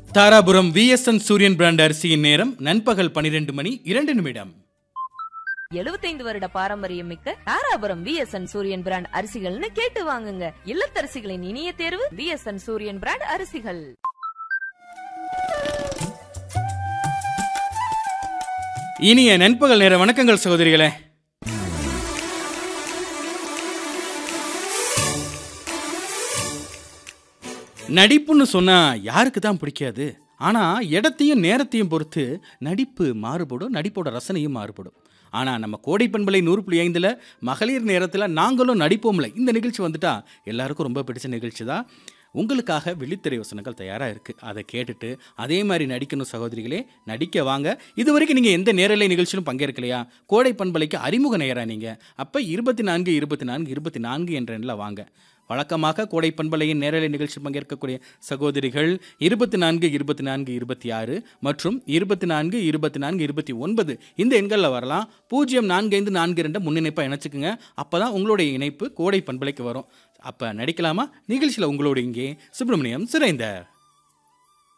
Dharapuram V S N Suryan brand அரிசியின் நேரம் நண்பகல் பனிரெண்டு மணி இரண்டு நிமிடம் 75 வருட பாரம்பரியம் மிக்க தாராபுரம் விஎஸ்என் சூரியன் பிராண்ட் அரிசிகள்னு கேட்டு வாங்குங்க இல்லத்தரசிகளின் இனிய தேர்வு விஎஸ்என் சூரியன் பிராண்ட் அரிசிகள் இனிய நண்பகல் நேர வணக்கங்கள் சகோதரிகளே நடிப்புன்னு சொன்னா யாருக்கு தான் பிடிக்காது ஆனால் இடத்தையும் நேரத்தையும் பொறுத்து நடிப்பு மாறுபடும் நடிப்போட ரசனையும் மாறுபடும் ஆனால் நம்ம கோடை பண்பலை நூறு புள்ளி ஐந்தில் மகளிர் நேரத்தில் நாங்களும் நடிப்போம்ல இந்த நிகழ்ச்சி வந்துட்டா எல்லாருக்கும் ரொம்ப பிடிச்ச நிகழ்ச்சி தான் உங்களுக்காக விழித்திரை வசனங்கள் தயாராக இருக்குது அதை கேட்டுட்டு அதே மாதிரி நடிக்கணும் சகோதரிகளே நடிக்க வாங்க இது வரைக்கும் நீங்கள் எந்த நேரலை நிகழ்ச்சியிலும் பங்கேற்கலையா கோடை பண்பலைக்கு அறிமுக நேரா நீங்கள் அப்போ இருபத்தி நான்கு இருபத்தி நான்கு இருபத்தி நான்கு என்ற எண்ணில் வாங்க வழக்கமாக கோடை பண்பலையின் நேரலை நிகழ்ச்சி பங்கேற்கக்கூடிய சகோதரிகள் இருபத்தி நான்கு இருபத்தி நான்கு இருபத்தி ஆறு மற்றும் இருபத்தி நான்கு இருபத்தி நான்கு இருபத்தி ஒன்பது இந்த எண்களில் வரலாம் பூஜ்ஜியம் நான்கு ஐந்து நான்கு ரெண்டை முன்னிணைப்பாக இணைச்சிக்குங்க அப்போ தான் உங்களுடைய இணைப்பு கோடை பண்பலைக்கு வரும் அப்போ நடிக்கலாமா நிகழ்ச்சியில் உங்களோட இங்கே சுப்பிரமணியம் சுரேந்தர்